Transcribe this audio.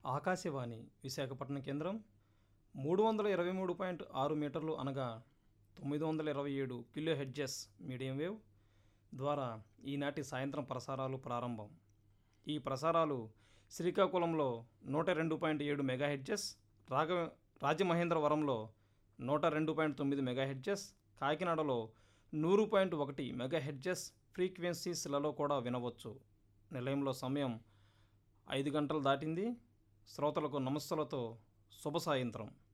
ఆకాశవాణి విశాఖపట్నం కేంద్రం మూడు వందల ఇరవై మూడు పాయింట్ ఆరు మీటర్లు అనగా తొమ్మిది వందల ఇరవై ఏడు కిలో హెడ్జెస్ మీడియం వేవ్ ద్వారా ఈనాటి సాయంత్రం ప్రసారాలు ప్రారంభం ఈ ప్రసారాలు శ్రీకాకుళంలో నూట రెండు పాయింట్ ఏడు మెగా హెడ్జెస్ రాగ రాజమహేంద్రవరంలో నూట రెండు పాయింట్ తొమ్మిది మెగా హెడ్జెస్ కాకినాడలో నూరు పాయింట్ ఒకటి మెగా హెడ్జెస్ ఫ్రీక్వెన్సీస్లలో కూడా వినవచ్చు నిలయంలో సమయం ఐదు గంటలు దాటింది శ్రోతలకు నమస్సులతో శుభ సాయంత్రం